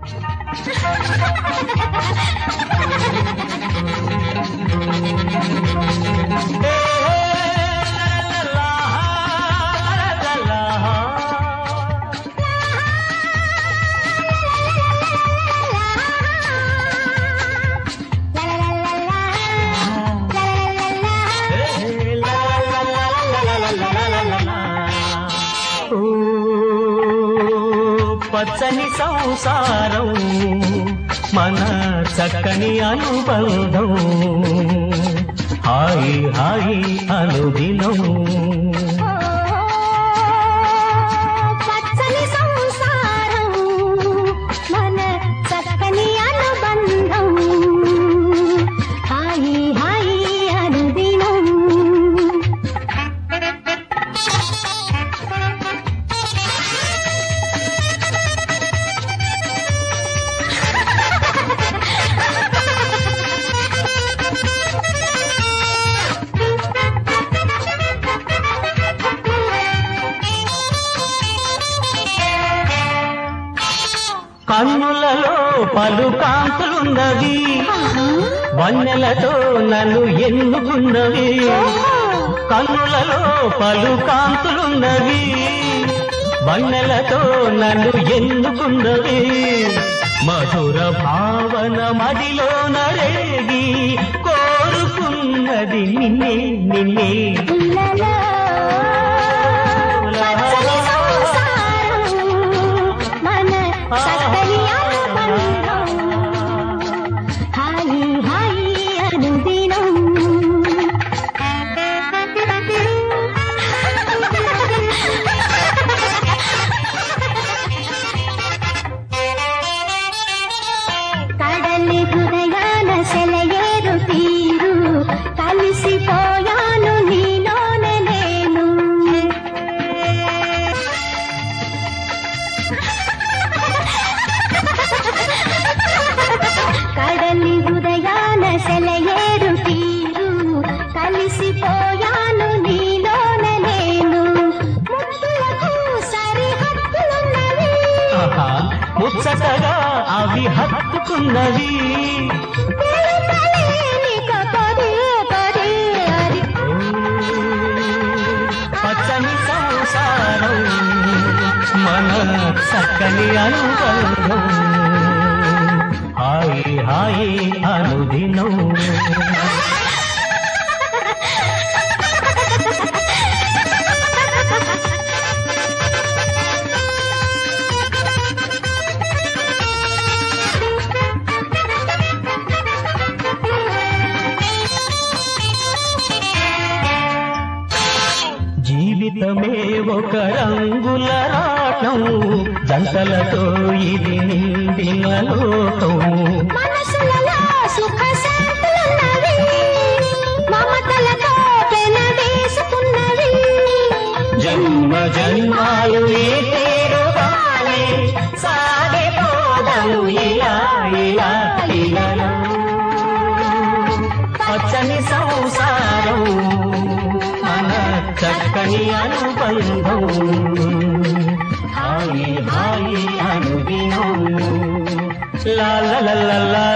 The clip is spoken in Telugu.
ఓ, పచ్చని సంసారం మన చక్కని అనుబంధం హాయి హాయి అనుదినం పచ్చని సంసారం మన చక్కని అనుబంధం హాయి హాయి అనుదినం కన్నులలో పలు కాంతులున్నవి వన్నెలతో నన్ను ఎన్నుకున్నవి కన్నులలో పలు కాంతులున్నవి వన్నెలతో నన్ను ఎన్నుకున్నవి మధుర భావన మదిలో నరేగి కోరుకున్నది నిన్నే నిన్నే ఇళ్ళలో పచ్చని సంసారం మన చక్కని అనుబంధం హాయి హాయి అనుదినం కడలి హృదయాన సెలయేరు తీరు కలిసిపోయాను నీలోనే నేను కడలి హృదయాన సెలయేరు తీరు కలిసిపోయాను నీలోనే నేను ముద్దులకు సరిహద్దులున్నవి ఆహా, ముచ్చటగా అవి హత్తుకున్నవి తెలుపలేనిక పదే పదే అది పచ్చని సంసారం మన చక్కని అనుబంధం హాయి హాయి అనుదినం జీవితమే ఒక రంగుల రాటం జంటలతో ఇది నిండిన లోకం మనసులలో సుఖ శాంతులున్నవి మమతలతో పెనవేసుకున్నవి జన్మ జన్మాలు ఏ తీరుగానే సాగిపోదము ఇలా ఇలా ఇలాలో. పచ్చని సంసారం మన చక్కని అనుబంధం హాయి హాయి అనుదినం లా లా లా లా లా